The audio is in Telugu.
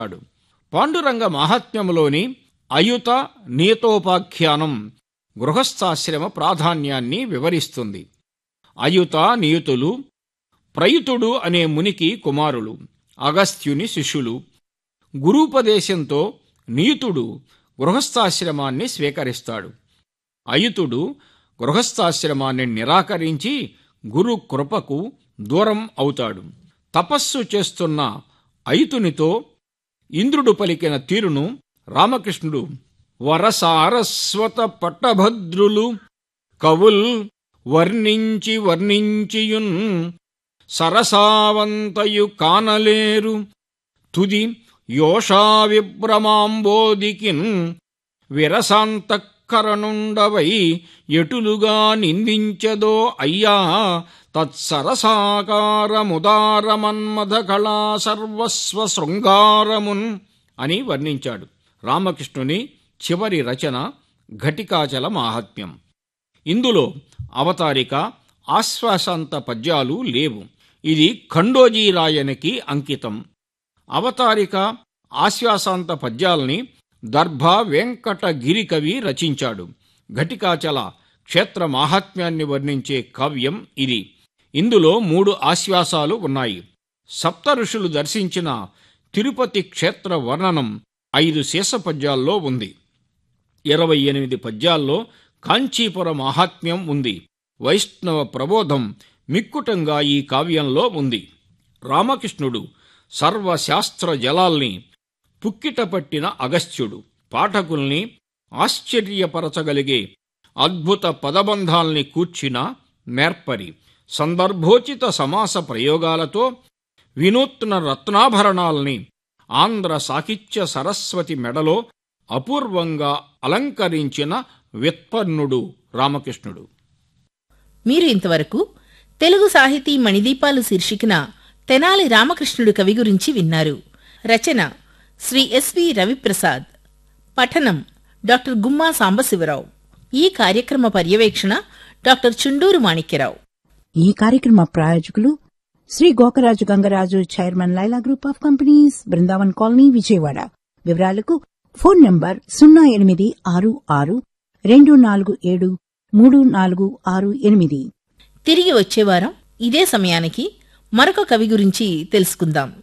అంటాడు పాండురంగ మహాత్మ్యములోని అయుత నియతోపాఖ్యానం గృహస్థాశ్రమ ప్రాధాన్యాన్ని వివరిస్తుంది అయుత నియుతులు ప్రయుతుడు అనే మునికి కుమారులు అగస్త్యుని శిష్యులు గురూపదేశంతో నియుతుడు గృహస్థాశ్రమాన్ని స్వీకరిస్తాడు అయుతుడు గృహస్థాశ్రమాన్ని నిరాకరించి గురు కృపకు దూరం అవుతాడు తపస్సు చేస్తున్న అయుతునితో ఇంద్రుడు పలికిన తీరును రామకృష్ణుడు వరసారస్వత పట్టభద్రులు కవుల్ వర్ణించి వర్ణించియున్ సరసావంతయు కానలేరు తుది యోషా విభ్రమాంబోదికిన్ విరసాంతఃకరణుండవై ఎటులుగా నిందించదో అయ్యా తత్సరసాకారముదారమన్మథ కళా సర్వస్వ శృంగారమున్ అని వర్ణించాడు రామకృష్ణుని చివరి రచన ఘటికాచల మాహాత్మ్యం ఇందులో అవతారిక ఆశ్వాసాంత పద్యాలు లేవు ఇది ఖండోజీరాయనికి అంకితం అవతారిక ఆశ్వాసాంత పద్యాల్ని దర్భ వెంకటగిరి కవి రచించాడు ఘటికాచల క్షేత్ర మాహాత్మ్యాన్ని వర్ణించే కావ్యం ఇది ఇందులో మూడు ఆశ్వాసాలు ఉన్నాయి సప్త ఋషులు దర్శించిన తిరుపతి క్షేత్ర వర్ణనం ఐదు శేష పద్యాల్లో ఉంది ఇరవై ఎనిమిది పద్యాల్లో కాంచీపుర మాహాత్మ్యం ఉంది వైష్ణవ ప్రబోధం మిక్కుటంగా ఈ కావ్యంలో ఉంది రామకృష్ణుడు సర్వశాస్త్ర జలాల్ని పుక్కిట పట్టిన అగస్త్యుడు పాఠకుల్ని ఆశ్చర్యపరచగలిగే అద్భుత పదబంధాల్ని కూర్చిన నేర్పరి సందర్భోచిత సమాస ప్రయోగాలతో వినూత్న రత్నాభరణాల్ని ఆంధ్ర సాహిత్య సరస్వతి మెడలో అపూర్వంగా అలంకరించిన వ్యుత్పన్నుడు రామకృష్ణుడు మీరు ఇంతవరకు తెలుగు సాహితీ మణిదీపాలు శీర్షికన తెనాలి రామకృష్ణుడు కవి గురించి విన్నారు రచన శ్రీ ఎస్వి రవిప్రసాద్ పఠనం డాక్టర్ గుమ్మా సాంబశివరావు ఈ కార్యక్రమ పర్యవేక్షణ డాక్టర్ చుండూరు మాణిక్యరావు ఈ కార్యక్రమ ప్రాయోజకులు Shri Gokaraju Gangaraju chairman Laila group of companies Brindavan colony Vijayawada వివరాలకు ఫోన్ నంబర్ సున్నా ఎనిమిది ఆరు ఆరు రెండు నాలుగు ఏడు మూడు నాలుగు ఆరు ఎనిమిది తిరిగి వచ్చే వారం ఇదే సమయానికి మరొక కవి గురించి తెలుసుకుందాం